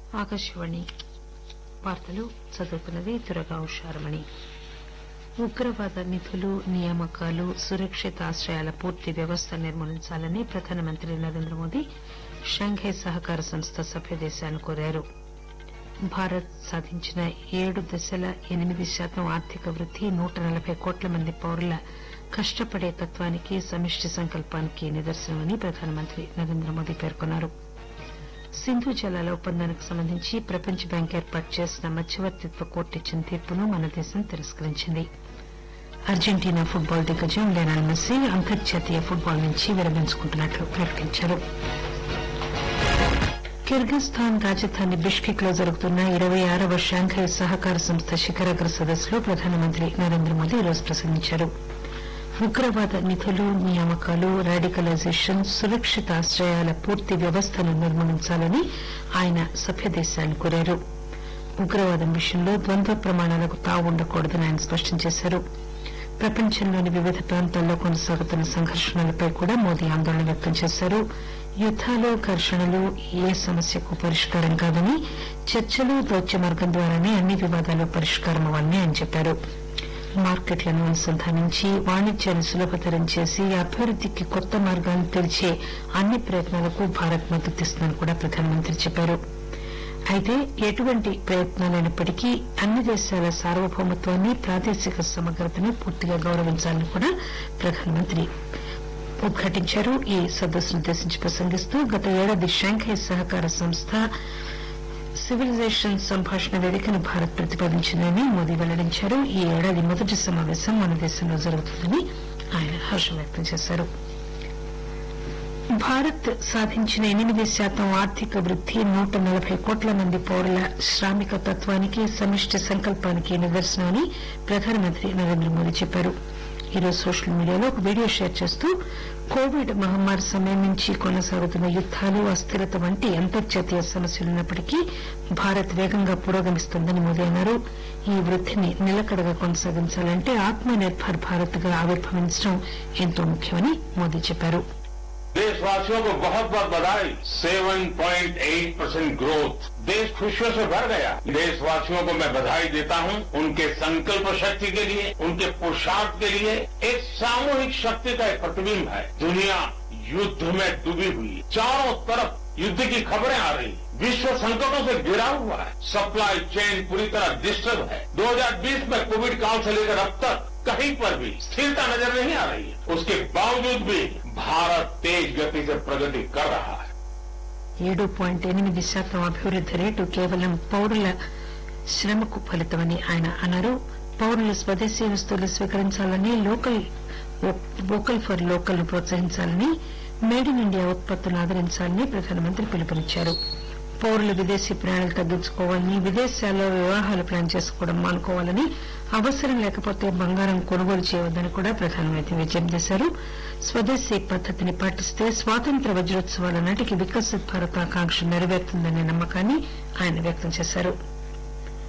ఆకాశవాణి వార్తలు చదువుతున్నది దురగా ఉషారమణి ఉగ్రవాద నిధులు నియామకాలు సురక్షిత ఆశ్రయాల పూర్తి వ్యవస్థ నిర్మూలించాలని ప్రధానమంత్రి నరేంద్ర మోదీ షాంఘై సహకార సంస్థ సభ్య దేశాలను కోరారు భారత్ సాధించిన ఏడు దశల ఎనిమిది శాతం ఆర్థిక వృద్ది నూట నలబై కోట్ల మంది పౌరుల కష్టపడే తత్వానికి సమిష్టి సంకల్పానికి నిదర్శనమని ప్రధానమంత్రి నరేంద్ర మోదీ పేర్కొన్నారు సింధు జలాల ఒప్పందానికి సంబంధించి ప్రపంచ బ్యాంక్ ఏర్పాటు చేసిన మధ్యవర్తిత్వ కోర్టు ఇచ్చిన తీర్పును మన దేశం తిరస్కరించింది అర్జెంటీనా ఫుట్బాల్ దిగ్గజం లెనాల్ మెస్సీ అంతర్జాతీయ ఫుట్బాల్ నుంచి విరమించుకుంటున్నట్లు ప్రకటించారు కిర్గిస్థాన్ రాజధాని బిష్కెక్ లో జరుగుతున్న ఇరవై ఆరవ షాంఘై సహకార సంస్థ శిఖరాగ్ర సదస్సులో ప్రధానమంత్రి నరేంద్ర మోదీ ఈరోజు ప్రసంగించారు ఉగ్రవాద నిధులు నియామకాలు రాడికలైజేషన్ సురక్షిత ఆశ్రయాల పూర్తి వ్యవస్థను నిర్మూలించాలని ఆయన సభ్య దేశాలను కోరారు ఉగ్రవాదం విషయంలో ద్వంద్వ ప్రమాణాలకు తావు ఉండకూడదని ఆయన స్పష్టం చేశారు ప్రపంచంలోని వివిధ ప్రాంతాల్లో కొనసాగుతున్న సంఘర్షణలపై కూడా మోదీ ఆందోళన వ్యక్తం చేశారు యుద్దాలు ఘర్షణలు ఏ సమస్యకు పరిష్కారం కాదని చర్చలు దౌత్య మార్గం ద్వారానే అన్ని వివాదాలు పరిష్కారం అవ్వాలని ఆయన చెప్పారు మార్కెట్లను అనుసంధానించి వాణిజ్యాన్ని సులభతరం చేసి అభివృద్దికి కొత్త మార్గాలను తెరిచే అన్ని ప్రయత్నాలకు భారత్ మద్దతిస్తుందని కూడా ప్రధానమంత్రి చెప్పారు అయితే ఎటువంటి ప్రయత్నాలైనప్పటికీ అన్ని దేశాల సార్వభౌమత్వాన్ని ప్రాదేశిక సమగ్రతను పూర్తిగా గౌరవించాలని కూడా ప్రధానమంత్రి ఉద్ఘాటించారు ఈ సదస్సునుద్దేశించి ప్రసంగిస్తూ గత ఏడాది షాంఘై సహకార సంస్థ సివిలైజేషన్ సంభాషణ వేదికను భారత్ ప్రతిపాదించిందని మోదీ వెల్లడించారు ఈ ఏడాది మొదటి సమావేశం మన దేశంలో జరుగుతుందని ఆయన హర్షం వ్యక్తం చేశారు భారత్ సాధించిన ఎనిమిది శాతం ఆర్థిక వృద్ది నూట నలబై కోట్ల మంది పౌరుల శ్రామిక తత్వానికి సమిష్టి సంకల్పానికి నిదర్శనమని ప్రధానమంత్రి నరేంద్ర మోదీ చెప్పారు ఈరోజు సోషల్ మీడియాలో ఒక వీడియో షేర్ చేస్తూ కోవిడ్ మహమ్మారి సమయం నుంచి కొనసాగుతున్న యుద్దాలు అస్థిరత వంటి అంతర్జాతీయ సమస్యలున్నప్పటికీ భారత్ వేగంగా పురోగమిస్తోందని మోదీ అన్నారు ఈ వృద్దిని నిలకడగా కొనసాగించాలంటే ఆత్మ నిర్భర్ భారత్ గా ఆవిర్భవించడం ఎంతో ముఖ్యమని మోదీ చెప్పారు देशवासियों को बहुत बहुत बधाई 7.8 परसेंट ग्रोथ देश खुशियों से भर गया देशवासियों को मैं बधाई देता हूं उनके संकल्प शक्ति के लिए उनके पुरुषार्थ के लिए एक सामूहिक शक्ति का एक प्रतिबिंब है दुनिया युद्ध में डूबी हुई है। चारों तरफ युद्ध की खबरें आ रही हैं। विश्व संकटों से घिरा हुआ है सप्लाई चेन पूरी तरह डिस्टर्ब है 2020 में कोविड काल से लेकर अब तक कहीं पर भी स्थिरता नजर नहीं आ रही है उसके बावजूद भी भारत तेज गति से प्रगति कर रहा है ఏడు పాయింట్ ఎనిమిది శాతం అభివృద్ది రేటు కేవలం పౌరుల శ్రమకు ఫలితమని ఆయన అన్నారు పౌరులు స్వదేశీ వస్తువులు స్వీకరించాలని లోకల్ వోకల్ ఫర్ లోకల్ ను ప్రోత్సహించాలని మేడ్ ఇన్ ఇండియా ఉత్పత్తులను ఆదరించాలని ప్రధానమంత్రి పిలుపునిచ్చారు పౌరులు విదేశీ ప్రయాణాలు తగ్గించుకోవాలని విదేశాల్లో వివాహాలు ప్లాన్ చేసుకోవడం మానుకోవాలని అవసరం లేకపోతే బంగారం కొనుగోలు చేయవద్దని కూడా ప్రధానమంత్రి విజ్ఞప్తి చేశారు స్వదేశీ పద్దతిని పాటిస్తే స్వాతంత్ర వజ్రోత్సవాల నాటికి వికసిత్ భారత్ ఆకాంక్ష నెరవేరుతుందనే నమ్మకాన్ని ఆయన వ్యక్తం చేశారు